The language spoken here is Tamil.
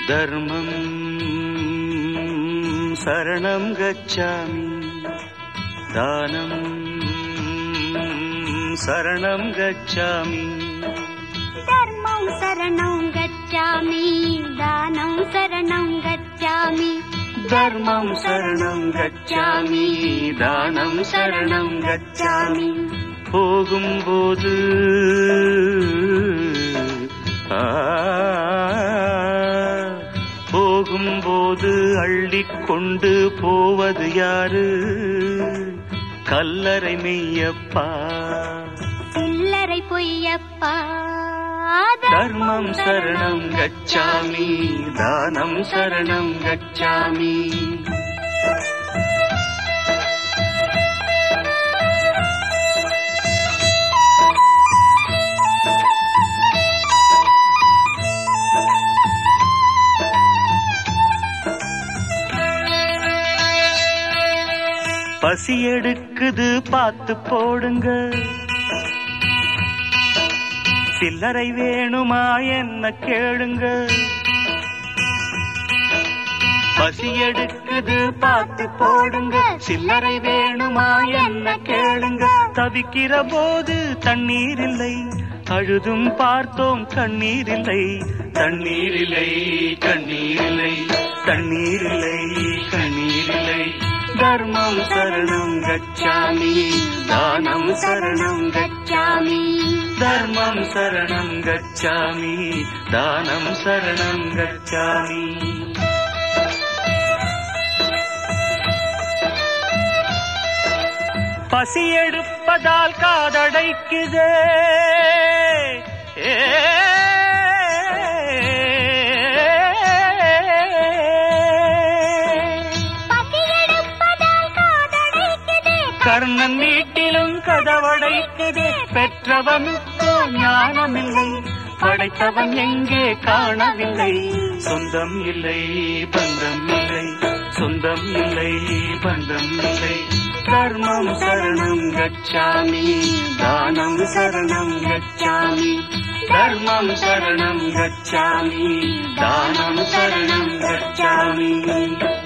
தர்மம் சரணம் கச்சாமி தானம் சரணம் கச்சாமி தர்மம் சரணம் கச்சாமி தானம் சரணம் கச்சாமி தர்மம் சரணம் கச்சாமி தானம் சரணம் கச்சாமி போகும்போது ஆ, போகும்போது அள்ளிக்கொண்டு போவது யாரு கல்லறை மெய்யப்பா சில்லறை பொய்யப்பா தர்மம் சரணம் கச்சாமி தானம் சரணம் கச்சாமி பசி எடுக்குது பார்த்து போடுங்க சில்லறை வேணுமா என்ன கேளுங்க பசி எடுக்குது பார்த்து போடுங்க சில்லறை வேணுமா என்ன கேளுங்க தவிக்கிற போது தண்ணீர் இல்லை அழுதும் பார்த்தோம் கண்ணீர் இல்லை தண்ணீர் இல்லை கண்ணீர் இல்லை தண்ணீர் இல்லை கண்ணீர் இல்லை தர்மம் சரணம் கச்சாமி தானம் சரணம் கச்சாமி தர்மம் சரணம் கச்சாமி தானம் சரணம் கச்சாமி பசி எடுப்பதால் காதடைக்குதே ஏ பசியெடுப்பதால் காதடைக்குதே கர்ணன் வீட்டிலும் கதவடைக்குதே பெற்றவனுக்கோ ஞானமில்லை படைத்தவன் எங்கே காணவில்லை சொந்தம் இல்லை பந்தம் இல்லை சொந்தம் இல்லை பந்தம் இல்லை தர்மம் சரணம் கச்சாமி தானம் சரணம் கச்சாமி தர்மம் சரணம் கச்சாமி தானம் சரணம் கச்சாமி